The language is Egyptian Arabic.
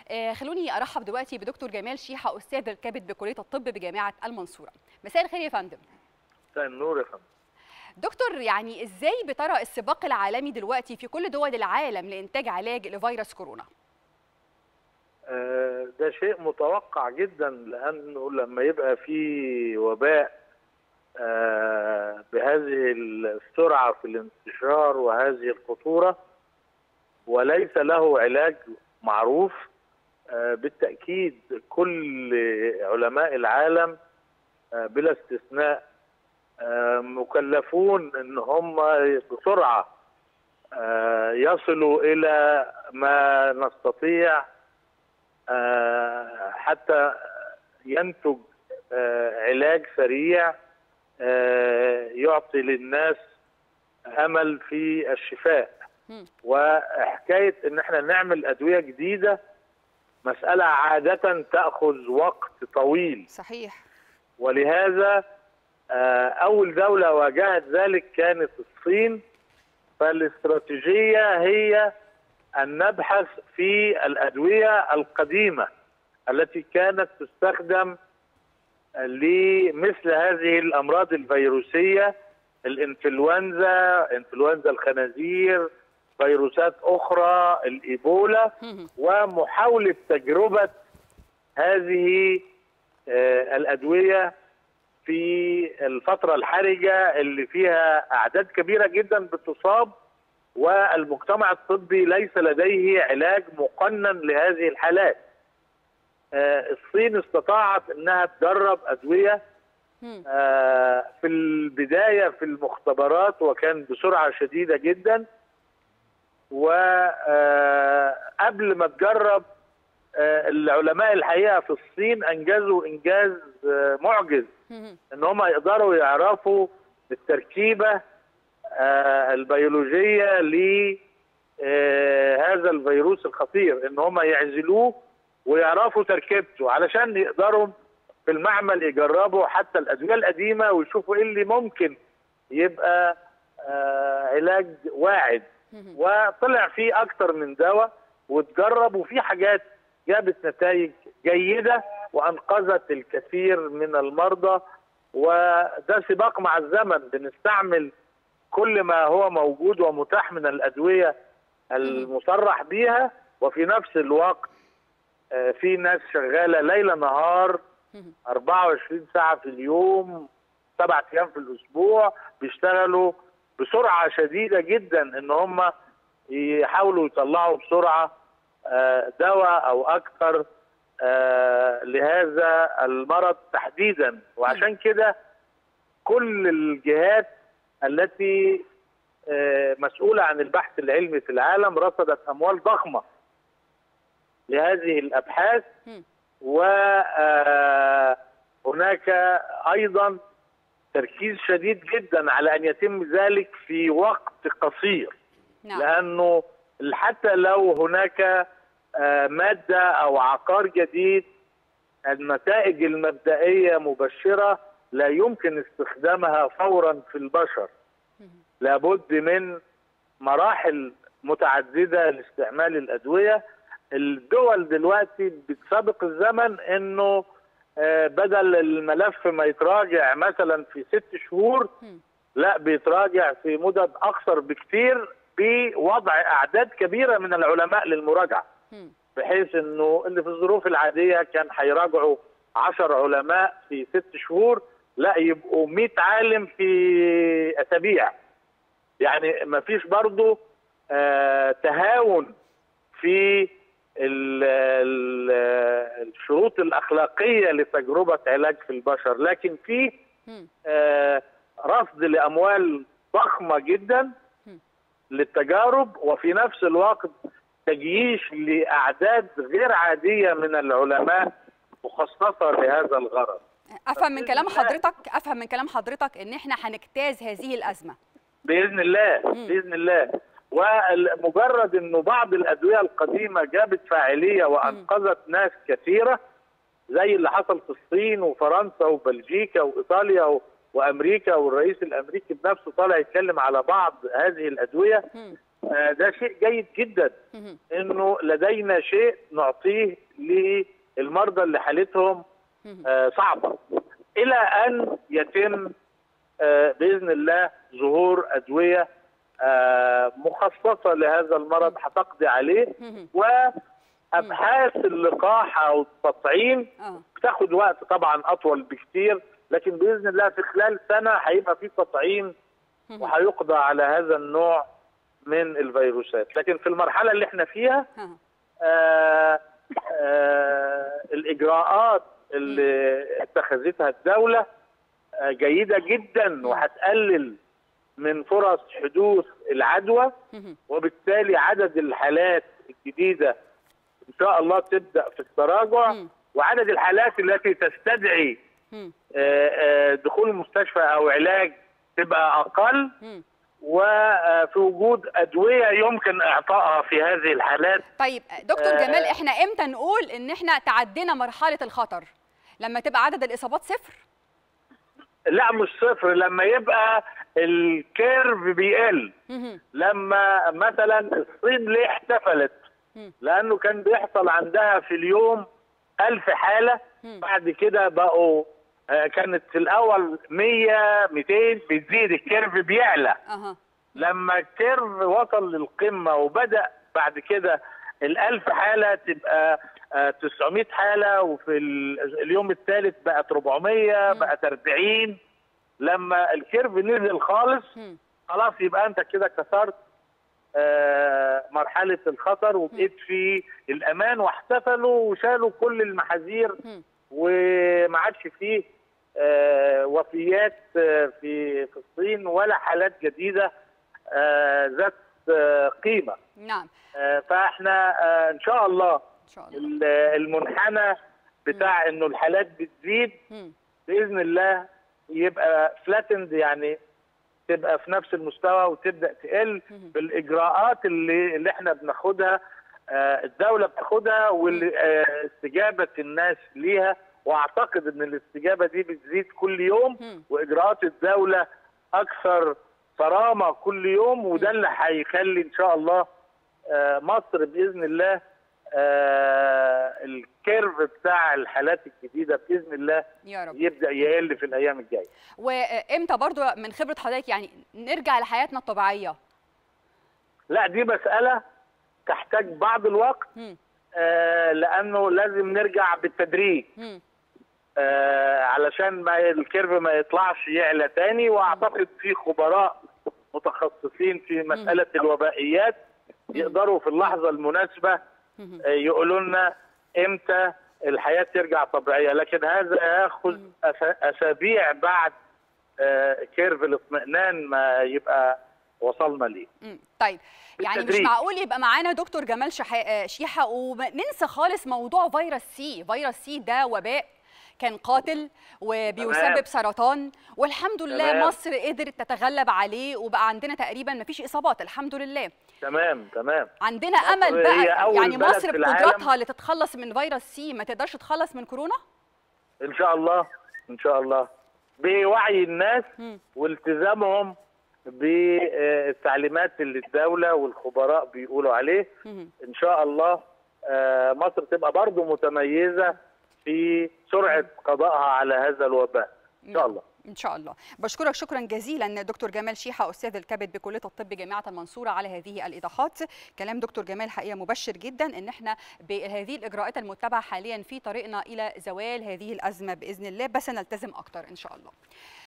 آه خلوني ارحب دلوقتي بدكتور جمال شيحه استاذ الكبد بكليه الطب بجامعه المنصوره مساء الخير يا فندم مساء النور يا فندم دكتور يعني ازاي بترى السباق العالمي دلوقتي في كل دول العالم لانتاج علاج لفيروس كورونا آه ده شيء متوقع جدا لانه لما يبقى في وباء آه بهذه السرعه في الانتشار وهذه الخطوره وليس له علاج معروف آه بالتاكيد كل علماء العالم بلا استثناء مكلفون ان هم بسرعه يصلوا الى ما نستطيع حتى ينتج علاج سريع يعطي للناس امل في الشفاء وحكايه ان احنا نعمل ادويه جديده مساله عاده تاخذ وقت طويل صحيح ولهذا اول دوله واجهت ذلك كانت الصين فالاستراتيجيه هي ان نبحث في الادويه القديمه التي كانت تستخدم لمثل هذه الامراض الفيروسيه الانفلونزا انفلونزا الخنازير فيروسات اخرى الايبولا ومحاوله تجربه هذه الادويه في الفتره الحرجه اللي فيها اعداد كبيره جدا بتصاب والمجتمع الطبي ليس لديه علاج مقنن لهذه الحالات. الصين استطاعت انها تجرب ادويه في البدايه في المختبرات وكان بسرعه شديده جدا وقبل ما تجرب العلماء الحقيقه في الصين انجزوا انجاز معجز ان هم يقدروا يعرفوا التركيبه البيولوجيه لهذا الفيروس الخطير ان هم يعزلوه ويعرفوا تركيبته علشان يقدروا في المعمل يجربوا حتى الادويه القديمه ويشوفوا ايه اللي ممكن يبقى علاج واعد وطلع فيه اكتر من دواء وتجرب وفي حاجات جابت نتائج جيده وانقذت الكثير من المرضى وده سباق مع الزمن بنستعمل كل ما هو موجود ومتاح من الادويه المصرح بيها وفي نفس الوقت في ناس شغاله ليل نهار 24 ساعه في اليوم سبعة ايام في الاسبوع بيشتغلوا بسرعه شديده جدا ان هم يحاولوا يطلعوا بسرعه دواء او اكثر لهذا المرض تحديدا وعشان كده كل الجهات التي مسؤوله عن البحث العلمي في العالم رصدت اموال ضخمه لهذه الابحاث وهناك ايضا تركيز شديد جدا على ان يتم ذلك في وقت قصير نعم. لانه حتى لو هناك ماده او عقار جديد النتائج المبدئيه مبشره لا يمكن استخدامها فورا في البشر لابد من مراحل متعدده لاستعمال الادويه الدول دلوقتي بتسابق الزمن انه بدل الملف ما يتراجع مثلا في ست شهور لا بيتراجع في مدد اقصر بكتير بوضع اعداد كبيره من العلماء للمراجعه بحيث انه اللي في الظروف العاديه كان هيراجعوا 10 علماء في ست شهور لا يبقوا 100 عالم في اسابيع يعني ما فيش برضه آه تهاون في ال ال الشروط الاخلاقيه لتجربه علاج في البشر لكن في آه رصد لاموال ضخمه جدا للتجارب وفي نفس الوقت تجييش لاعداد غير عاديه من العلماء مخصصه لهذا الغرض افهم من كلام حضرتك افهم من كلام حضرتك ان احنا هنجتاز هذه الازمه باذن الله مم. باذن الله ومجرد انه بعض الادويه القديمه جابت فاعليه وانقذت مم. ناس كثيره زي اللي حصل في الصين وفرنسا وبلجيكا وايطاليا و... وامريكا والرئيس الامريكي بنفسه طالع يتكلم على بعض هذه الادويه آه، ده شيء جيد جدا مهم. انه لدينا شيء نعطيه للمرضى اللي حالتهم مهم. آه، صعبه الى ان يتم آه، باذن الله ظهور ادويه آه، مخصصه لهذا المرض هتقضي عليه مهم. وابحاث اللقاح او التطعيم اه بتاخد وقت طبعا اطول بكتير لكن باذن الله في خلال سنه هيبقى في تطعيم مهم. وهيقضى على هذا النوع من الفيروسات لكن في المرحله اللي احنا فيها آه. آه آه الاجراءات اللي اتخذتها الدوله آه جيده جدا وهتقلل من فرص حدوث العدوى مهم. وبالتالي عدد الحالات الجديده ان شاء الله تبدا في التراجع مم. وعدد الحالات التي تستدعي مم. آه، آه، دخول المستشفى او علاج تبقى اقل مم. وفي وجود ادويه يمكن اعطائها في هذه الحالات طيب دكتور آه. جمال احنا امتى نقول ان احنا تعدينا مرحله الخطر لما تبقى عدد الاصابات صفر لا مش صفر لما يبقى الكيرف بيقل مهم. لما مثلا الصين ليه احتفلت مم. لانه كان بيحصل عندها في اليوم ألف حالة مم. بعد كده بقوا آه، كانت في الأول 100 200 بتزيد الكيرف بيعلى اها لما الكيرف وصل للقمة وبدأ بعد كده الألف حالة تبقى آه، 900 حالة وفي ال- اليوم الثالث بقت 400 بقت 40 لما الكيرف نزل خالص مم. خلاص يبقى انت كده كسرت آه، مرحلة الخطر وبقيت في الأمان واحتفلوا وشالوا كل المحاذير مم. وما عادش فيه آه، وفيات آه، في في الصين ولا حالات جديدة آه، ذات آه، قيمة نعم آه، فاحنا آه، إن شاء الله ان شاء الله ال- المنحنى بتاع إنه الحالات بتزيد مم. باذن الله يبقى فلاتند يعني تبقى في نفس المستوى وتبدا تقل مهم. بالاجراءات اللي اللي احنا بناخدها آه، الدوله بتاخدها واستجابه الناس ليها واعتقد ان الاستجابه دي بتزيد كل يوم مم. واجراءات الدوله اكثر صرامه كل يوم وده اللي هيخلي ان شاء الله آه، مصر باذن الله آه، الكيرف بتاع الحالات الجديده باذن الله يا رب يبدا يقل في الايام الجايه وامتى برضو من خبره حضرتك يعني نرجع لحياتنا الطبيعيه لا دي مساله تحتاج بعض الوقت مم. آه لانه لازم نرجع بالتدريج مم. آه علشان ما الكيرف ما يطلعش يعلى تاني واعتقد في خبراء متخصصين في مساله الوبائيات يقدروا في اللحظه المناسبه مهم. آه يقولوا لنا امتى الحياه ترجع طبيعيه لكن هذا ياخذ أس- اسابيع بعد آه كيرف الاطمئنان ما يبقى وصلنا ليه مم. طيب يعني مش بالتدريج. معقول يبقى معانا دكتور جمال شح... آه، شيحه وننسى خالص موضوع فيروس سي فيروس سي ده وباء كان قاتل وبيسبب تمام. سرطان والحمد لله تمام. مصر قدرت تتغلب عليه وبقى عندنا تقريبا ما فيش اصابات الحمد لله تمام تمام عندنا مصر امل هي بقى أول يعني بلد مصر في العالم. بقدراتها اللي تتخلص من فيروس سي ما تقدرش تتخلص من كورونا ان شاء الله ان شاء الله بوعي الناس مم. والتزامهم بالتعليمات اللي الدوله والخبراء بيقولوا عليه مهم. ان شاء الله آه، مصر تبقى برضو متميزه في سرعه قضائها على هذا الوباء ان شاء الله ان شاء الله بشكرك شكرا جزيلا دكتور جمال شيحه استاذ الكبد بكليه الطب جامعه المنصوره على هذه الايضاحات كلام دكتور جمال حقيقه مبشر جدا ان احنا بهذه الاجراءات المتبعه حاليا في طريقنا الى زوال هذه الازمه باذن الله بس نلتزم اكتر ان شاء الله